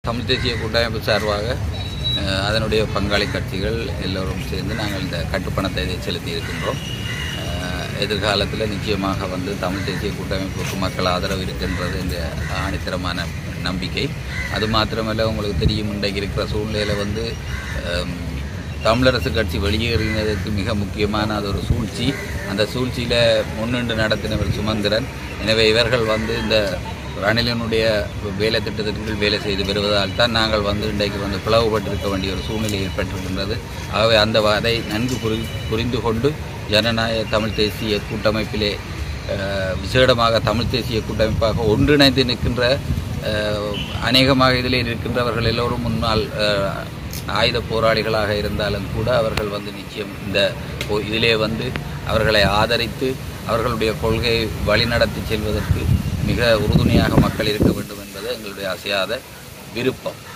தமிழ் தேசிய கூட்டமைப்பு சார்பாக அஹ், அதனுடைய பங்காளி கட்சிகள் எல்லோரும் சேர்ந்து நாங்கள் இந்த கட்டுப்பணத்தை இதை செலுத்தி இருக்கின்றோம் அஹ், எதிர்காலத்தில் நிச்சயமாக வந்து தமிழ் தேசிய கூட்டமைப்புக்கு மக்கள் ஆதரவு இருக்கின்றது என்ற ஆணித்தரமான நம்பிக்கை அது மாத்திரமல்ல உங்களுக்கு தெரியும் இன்றைக்கு இருக்கிற சூழ்நிலையில் வந்து அம், தமிழரசு கட்சி வெளியேறினதற்கு மிக முக்கியமான அது ஒரு சூழ்ச்சி அந்த சூழ்ச்சியில் முன்னின்று நடத்தினவர் சுமந்திரன் எனவே இவர்கள் வந்து இந்த ரணிலினுடைய வேலை திட்டத்திற்கு வேலை செய்து வருவதால் தான் நாங்கள் வந்து இன்றைக்கு வந்து பிளவுபட்டிருக்க வேண்டிய ஒரு சூழ்நிலை ஏற்பட்டிருக்கின்றது ஆகவே அந்த அதை நன்கு புரி புரிந்து கொண்டு ஜனநாயக தமிழ் தேசிய கூட்டமைப்பிலே அஹ், விசேடமாக தமிழ் தேசிய கூட்டமைப்பாக ஒன்றிணைந்து நிற்கின்ற அஹ், அநேகமாக இதில் இருக்கின்றவர்கள் எல்லோரும் முன்னால் அஹ், ஆயுத போராளிகளாக இருந்தாலும் கூட அவர்கள் வந்து நிச்சயம் இந்த ஒ- இதிலே வந்து அவர்களை ஆதரித்து அவர்களுடைய கொள்கையை வழிநடத்தி செல்வதற்கு மிக உறுதுணையாக மக்கள் இருக்க வேண்டும் என்பது எங்களுடைய அசையாத விருப்பம்